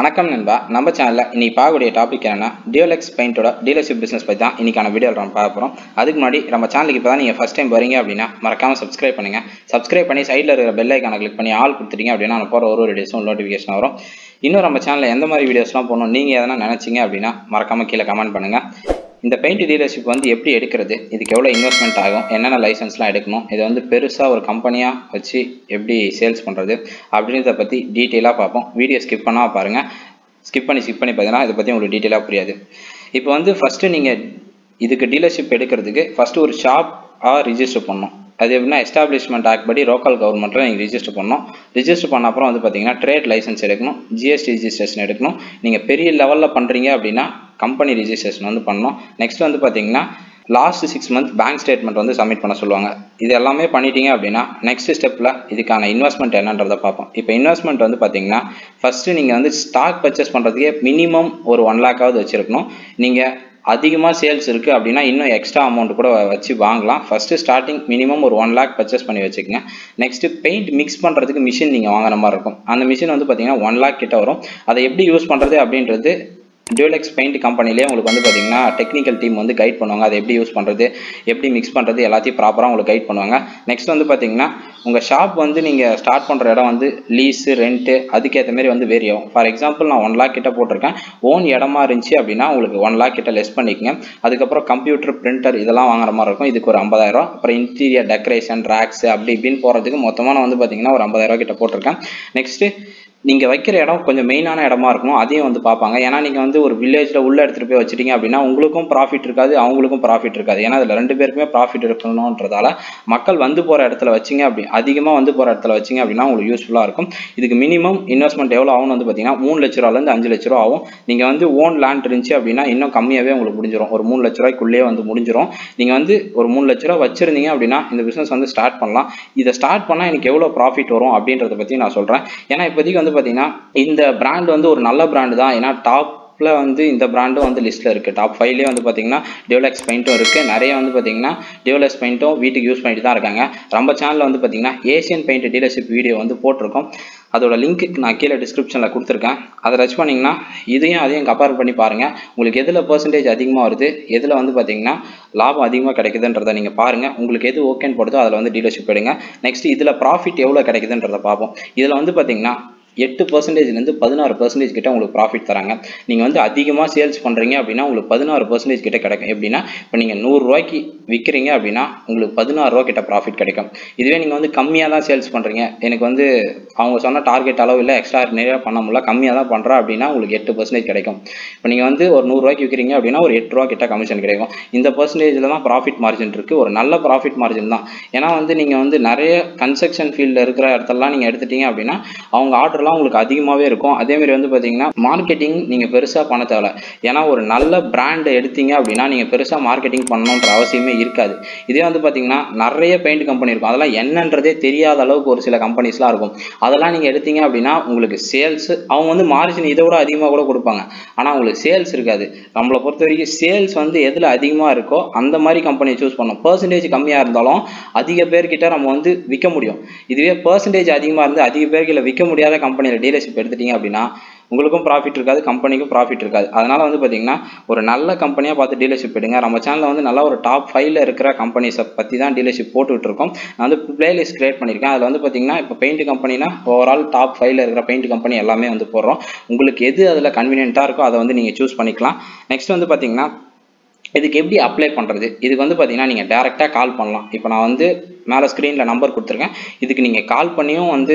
வணக்கம் நண்பா நம்ம சேனலில் இன்னைக்கு பார்க்கக்கூடிய டாபிக் என்னன்னா டியூலெக்ஸ் பெயிண்டோட டீலர்ஷிப் பிஸ்னஸ் பற்றி தான் இன்னைக்கான வீடியோ நம்ம பார்க்க போகிறோம் அதுக்கு முன்னாடி நம்ம சேனலுக்கு இப்போ தான் நீங்கள் ஃபஸ்ட் டைம் வரீங்க அப்படின்னா மறக்காமல் சப்ஸ்கிரைப் பண்ணுங்கள் சப்ஸ்கிரைப் பண்ணி சைடில் இருக்கிற பெல் ஐக்கானை கிளிக் பண்ணி ஆல் கொடுத்துட்டீங்க அப்படின்னா நான் போகிற ஒரு ஒரு வீடியோஸும் நோட்டிஃபிகேஷன் வரும் இன்னும் நம்ம சேனலில் எந்த மாதிரி வீடியோஸ்லாம் போகணும் நீங்கள் எதனா நினச்சிங்க அப்படின்னா மறக்காமல் கீழே கமெண்ட் பண்ணுங்கள் இந்த பெயிண்ட் டீலர்ஷிப் வந்து எப்படி எடுக்கிறது இதுக்கு எவ்வளோ இன்வெஸ்ட்மெண்ட் ஆகும் என்னென்ன லைசன்ஸ்லாம் எடுக்கணும் இதை வந்து பெருசாக ஒரு கம்பெனியாக வச்சு எப்படி சேல்ஸ் பண்ணுறது அப்படின்றத பற்றி டீட்டெயிலாக பார்ப்போம் வீடியோ ஸ்கிப் பண்ணால் பாருங்கள் ஸ்கிப் பண்ணி ஸ்கிப் பண்ணி பார்த்தீங்கன்னா இதை பற்றி உங்களுக்கு டீட்டெயிலாக புரியாது இப்போ வந்து ஃபஸ்ட்டு நீங்கள் இதுக்கு டீலர்ஷிப் எடுக்கிறதுக்கு ஃபஸ்ட்டு ஒரு ஷாப்பாக ரிஜிஸ்டர் பண்ணணும் அது எப்படின்னா எஸ்டாப்ளிஷ்மெண்ட் ஆக்ட் படி லோக்கல் கவர்மெண்ட்டில் நீங்கள் ரிஜிஸ்டர் பண்ணணும் ரிஜிஸ்டர் பண்ண அப்புறம் வந்து பார்த்தீங்கன்னா ட்ரேட் லைசன்ஸ் எடுக்கணும் ஜிஎஸ்டி ரிஜிஸ்ட்ரேஷன் எடுக்கணும் நீங்கள் பெரிய லெவலில் பண்ணுறீங்க அப்படின்னா கம்பெனி ரிஜிஸ்ட்ரேஷன் வந்து பண்ணணும் நெக்ஸ்ட் வந்து பார்த்தீங்கன்னா last six month bank statement வந்து சப்மிட் பண்ண சொல்லுவாங்க இது எல்லாமே பண்ணிட்டீங்க அப்படின்னா நெக்ஸ்ட் ஸ்டெப்பில் இதுக்கான இன்வெஸ்ட்மெண்ட் என்னன்றதை பார்ப்போம் இப்போ இன்வெஸ்ட்மெண்ட் வந்து பார்த்தீங்கன்னா ஃபஸ்ட்டு நீங்கள் வந்து ஸ்டாக் பர்ச்சேஸ் பண்ணுறதுக்கே மினிமம் ஒரு ஒன் லேக்காவது வச்சுருக்கணும் நீங்கள் அதிகமாக சேல்ஸ் இருக்குது அப்படின்னா இன்னும் எக்ஸ்ட்ரா அமௌண்ட் கூட வச்சு வாங்கலாம் ஃபஸ்ட்டு ஸ்டார்டிங் மினிமம் ஒரு ஒன் லேக் பர்ச்சேஸ் பண்ணி வச்சுக்கோங்க நெக்ஸ்ட்டு பெயிண்ட் மிக்ஸ் பண்ணுறதுக்கு மிஷின் நீங்கள் வாங்குற மாதிரி இருக்கும் அந்த மிஷின் வந்து பார்த்தீங்கன்னா ஒன் லேக் கிட்ட வரும் அதை எப்படி யூஸ் பண்ணுறது அப்படின்றது டியூலெக்ஸ் பெயிண்ட் கம்பெனிலே உங்களுக்கு வந்து பார்த்தீங்கன்னா டெக்னிக்கல் டீம் வந்து கைட் பண்ணுவாங்க அதை எப்படி யூஸ் பண்ணுறது எப்படி மிக்ஸ் பண்ணுறது எல்லாத்தையும் ப்ராப்பராக உங்களுக்கு கைட் பண்ணுவாங்க நெக்ஸ்ட் வந்து பார்த்தீங்கன்னா உங்கள் ஷாப் வந்து நீங்கள் ஸ்டார்ட் பண்ணுற இடம் வந்து லீஸு ரெண்ட்டு அதுக்கேற்ற மாதிரி வந்து வேரி ஆகும் ஃபார் எக்ஸாம்பிள் நான் ஒன் லேக் கிட்ட போட்டிருக்கேன் ஓன் இடமா இருந்துச்சு அப்படின்னா உங்களுக்கு ஒன் லேக் கிட்ட லெஸ் பண்ணிக்கங்க அதுக்கப்புறம் கம்ப்யூட்டர் பிரிண்டர் இதெல்லாம் வாங்குற மாதிரி இருக்கும் இதுக்கு ஒரு ஐம்பதாயிரம் அப்புறம் இன்டீரியர் டெக்கரேஷன் ரேக்ஸ் அப்படி இப்படின்னு போகிறதுக்கு மொத்தமாக நான் வந்து பார்த்தீங்கன்னா ஒரு ஐம்பதாயிரம் கிட்ட போட்டிருக்கேன் நெக்ஸ்ட்டு நீங்கள் வைக்கிற இடம் கொஞ்சம் மெயினான இடமா இருக்கணும் அதையும் வந்து பார்ப்பாங்க ஏன்னா நீங்கள் வந்து ஒரு வில்லேஜில் உள்ளே எடுத்துகிட்டு போய் வச்சிட்டீங்க அப்படின்னா உங்களுக்கும் ப்ராஃபிட் இருக்காது அவங்களுக்கும் ப்ராஃபிட் இருக்காது ஏன்னா அதில் ரெண்டு பேருக்குமே ப்ராஃபிட் இருக்கணுன்றதால மக்கள் வந்து போகிற இடத்துல வச்சிங்க அப்படி அதிகமாக வந்து போகிற இடத்துல வச்சிங்க அப்படின்னா உங்களுக்கு யூஸ்ஃபுல்லாக இருக்கும் இதுக்கு மினிமம் இன்வெஸ்ட்மெண்ட் எவ்வளோ ஆகும்னு வந்து பார்த்தீங்கன்னா மூணு லட்ச ரூபாலேருந்து அஞ்சு லட்ச ரூபா ஆகும் நீங்கள் வந்து ஓன் லேண்ட் இருந்துச்சு அப்படின்னா இன்னும் கம்மியாகவே உங்களுக்கு முடிஞ்சிடும் ஒரு மூணு லட்ச ரூபாய்க்குள்ளேயே வந்து முடிஞ்சிடும் நீங்கள் வந்து ஒரு மூணு லட்ச ரூபா வச்சிருந்தீங்க அப்படின்னா இந்த பிஸ்னஸ் வந்து ஸ்டார்ட் பண்ணலாம் இதை ஸ்டார்ட் பண்ணால் எனக்கு எவ்வளோ ப்ராஃபிட் வரும் அப்படின்றத பற்றி நான் சொல்கிறேன் ஏன்னா இப்போதைக்கு வந்து பார்த்தீங்கன்னா இந்த பிராண்ட் வந்து ஒரு நல்ல பிராண்டு தான் ஏன்னா டாப் வந்து இந்த பிராண்டும் வந்து லிஸ்ட்டில் இருக்குது டாப் ஃபைவ்லேயே வந்து பார்த்தீங்கன்னா டியூலெக்ஸ் பெயிண்ட்டும் இருக்குது நிறைய வந்து பார்த்தீங்கன்னா டியூலெக்ஸ் பெயிண்ட்டும் வீட்டுக்கு யூஸ் பண்ணிட்டு தான் இருக்காங்க நம்ம சேனலில் வந்து பார்த்தீங்கன்னா ஏசியன் பெயிண்ட் டீலர்ஷிப் வீடியோ வந்து போட்டிருக்கோம் அதோட லிங்க் நான் கீழே டிஸ்கிரிப்ஷனில் கொடுத்துருக்கேன் அதை டச் பண்ணிங்கன்னா இதையும் அதையும் கம்பேர் பண்ணி பாருங்கள் உங்களுக்கு எதில் பர்சன்டேஜ் அதிகமாக வருது எதில் வந்து பார்த்தீங்கன்னா லாபம் அதிகமாக கிடைக்குதுன்றதை நீங்கள் பாருங்கள் உங்களுக்கு எது ஓகேன்னு போடுதோ அதில் வந்து டீலர்ஷிப் எடுங்க நெக்ஸ்ட் இதில் ப்ராஃபிட் எவ்வளோ கிடைக்குதுன்றதை பார்ப்போம் இதில் வந்து பார்த்தீங்கன்னா எட்டு பர்சன்டேஜ்லேருந்து பதினாறு பர்சன்டேஜ் கிட்ட உங்களுக்கு ப்ராஃபிட் தராங்க நீங்கள் வந்து அதிகமாக சேல்ஸ் பண்ணுறீங்க அப்படின்னா உங்களுக்கு பதினாறு பர்சன்டேஜ் கிட்ட கிடைக்கும் எப்படின்னா இப்போ நீங்கள் நூறுரூவாய்க்கு விற்கிறீங்க அப்படின்னா உங்களுக்கு பதினாறு ரூபா கிட்ட ப்ராஃபிட் கிடைக்கும் இதுவே நீங்கள் வந்து கம்மியாக தான் சேல்ஸ் பண்ணுறீங்க எனக்கு வந்து அவங்க சொன்ன டார்கெட் அளவு இல்லை எக்ஸ்ட்ரா நிறையா பண்ண முடியல கம்மியாக தான் பண்ணுறேன் அப்படின்னா உங்களுக்கு எட்டு பர்சன்டேஜ் கிடைக்கும் இப்போ நீங்கள் வந்து ஒரு நூறுரூவாய்க்கு விற்கிறீங்க அப்படின்னா ஒரு எட்டு ரூபா கிட்ட கமிஷன் கிடைக்கும் இந்த பர்சன்டேஜில் தான் ப்ராஃபிட் மார்ஜின் இருக்குது ஒரு நல்ல ப்ராஃபிட் மார்ஜின் தான் ஏன்னா வந்து நீங்கள் வந்து நிறைய கன்ஸ்ட்ரக்ஷன் ஃபீல்டில் இருக்கிற இடத்தெல்லாம் நீங்கள் எடுத்துட்டீங்க அப்படின்னா அவங்க ஆர்டர்லாம் உங்களுக்கு அதிகமாகவே இருக்கும் அதேமாரி வந்து பார்த்தீங்கன்னா மார்க்கெட்டிங் நீங்கள் பெருசாக பண்ண தேவை ஏன்னா ஒரு நல்ல பிராண்டை எடுத்தீங்க அப்படின்னா நீங்கள் பெருசாக மார்க்கெட்டிங் பண்ணணுன்ற அவசியமே இருக்காது இதே வந்து பார்த்தீங்கன்னா நிறைய பெயிண்ட் கம்பெனி இருக்கும் அதெல்லாம் என்னன்றதே தெரியாத அளவுக்கு ஒரு சில கம்பெனிஸ்லாம் இருக்கும் அதெல்லாம் நீங்கள் எடுத்தீங்க அப்படின்னா உங்களுக்கு சேல்ஸ் அவங்க வந்து மார்ஜின் இதை விட அதிகமாக கூட கொடுப்பாங்க ஆனால் உங்களுக்கு சேல்ஸ் இருக்காது நம்மளை பொறுத்த வரைக்கும் சேல்ஸ் வந்து எதில் அதிகமாக இருக்கோ அந்த மாதிரி கம்பெனியை சூஸ் பண்ணணும் பர்சன்டேஜ் கம்மியாக இருந்தாலும் அதிக பேர்கிட்ட நம்ம வந்து விற்க முடியும் இதுவே பர்சன்டேஜ் அதிகமாக இருந்து அதிக பேர்கிட்ட விற்க முடியாத கம்பெனியில் டீலர்ஷிப் எடுத்துட்டீங்க அப்படின்னா உங்களுக்கும் ப்ராஃபிட் இருக்காது கம்பெனிக்கும் ப்ராஃபிட் இருக்காது அதனால் வந்து பார்த்தீங்கன்னா ஒரு நல்ல கம்பெனியாக பார்த்து டீலர்ஷிப் எடுங்க நம்ம சேனலில் வந்து நல்லா ஒரு டாப் ஃபைவ்ல இருக்கிற கம்பெனிஸை பற்றி தான் டீலர்ஷிப் போட்டுக்கிட்டு இருக்கோம் நான் வந்து பிளேலிஸ்ட் கிரியேட் பண்ணியிருக்கேன் அதில் வந்து பார்த்தீங்கன்னா இப்போ பெயிண்ட் கம்பெனினா ஓவரால் டாப் ஃபைவ்ல இருக்கிற பெயிண்ட் கம்பெனி எல்லாமே வந்து போடுறோம் உங்களுக்கு எது அதில் கன்வீனியண்ட்டாக இருக்கோ அதை வந்து நீங்கள் சூஸ் பண்ணிக்கலாம் நெக்ஸ்ட் வந்து பார்த்தீங்கன்னா இதுக்கு எப்படி அப்ளை பண்ணுறது இதுக்கு வந்து பார்த்தீங்கன்னா நீங்கள் டேரெக்டாக கால் பண்ணலாம் இப்போ நான் வந்து மேலே ஸ்க்ரீனில் நம்பர் கொடுத்துருக்கேன் இதுக்கு நீங்கள் கால் பண்ணியும் வந்து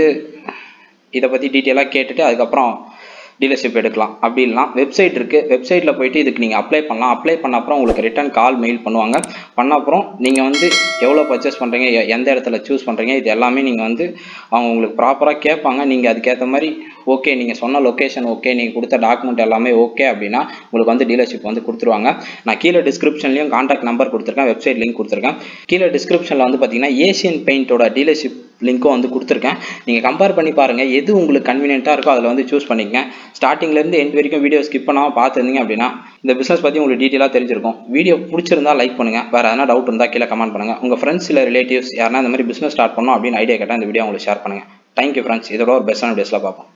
இதை பற்றி டீட்டெயிலாக கேட்டுட்டு அதுக்கப்புறம் டீலர்ஷிப் எடுக்கலாம் அப்படி இல்லைனா வெப்சைட் இருக்குது வெப்சைட்டில் போயிட்டு இதுக்கு நீங்கள் அப்ளை பண்ணலாம் அப்ளை பண்ண அப்புறம் உங்களுக்கு ரிட்டன் கால் மெயில் பண்ணுவாங்க பண்ண அப்புறம் நீங்கள் வந்து எவ்வளோ பர்ச்சேஸ் பண்ணுறீங்க எந்த இடத்துல சூஸ் பண்ணுறீங்க இது எல்லாமே நீங்கள் வந்து அவங்க உங்களுக்கு ப்ராப்பராக கேட்பாங்க நீங்கள் அதுக்கேற்ற மாதிரி ஓகே நீங்கள் சொன்ன லொக்கேஷன் ஓகே நீங்கள் கொடுத்த டாக்குமெண்ட் எல்லாமே ஓகே அப்படின்னா உங்களுக்கு வந்து டீலர்ஷிப் வந்து கொடுத்துருவாங்க நான் கீழே டிஸ்கிரிப்ஷன்லையும் கான்டாக்ட் நம்பர் கொடுத்துருக்கேன் வெப்சைட் லிங்க் கொடுத்துருக்கேன் கீழே டிஸ்கிரிப்ஷனில் வந்து பார்த்தீங்கன்னா ஏசியன் பெயிண்டோட டீலர்ஷிப் லிங்க்கும் வந்து கொடுத்துருக்கேன் நீங்கள் கம்பேர் பண்ணி பாருங்கள் எது உங்களுக்கு கன்வீனியண்ட்டாக இருக்கோ அதில் வந்து சூஸ் பண்ணிக்கங்க ஸ்டார்டிங்லேருந்து எண்ட் வரைக்கும் வீடியோ ஸ்கிப் பண்ணாமல் பார்த்துருந்தீங்க அப்படின்னா இந்த பிஸ்னஸ் பற்றி உங்களுக்கு டீட்டெயிலாக தெரிஞ்சிருக்கும் வீடியோ பிடிச்சிருந்தா லைக் பண்ணுங்கள் வேறு எதனா டவுட் இருந்தால் கீழே கமெண்ட் பண்ணுங்கள் உங்கள் ஃப்ரெண்ட்ஸ் இல்லை ரிலேட்டிவ்ஸ் யாருன்னா இந்த மாதிரி பிஸ்னஸ் ஸ்டார்ட் பண்ணணும் அப்படின்னு ஐடியா கேட்டால் இந்த வீடியோ உங்களுக்கு ஷேர் பண்ணுங்கள் தேங்க்யூ ஃப்ரெண்ட்ஸ் இதோட ஒரு பெஸ்ட்டான டேஸில் பார்ப்போம்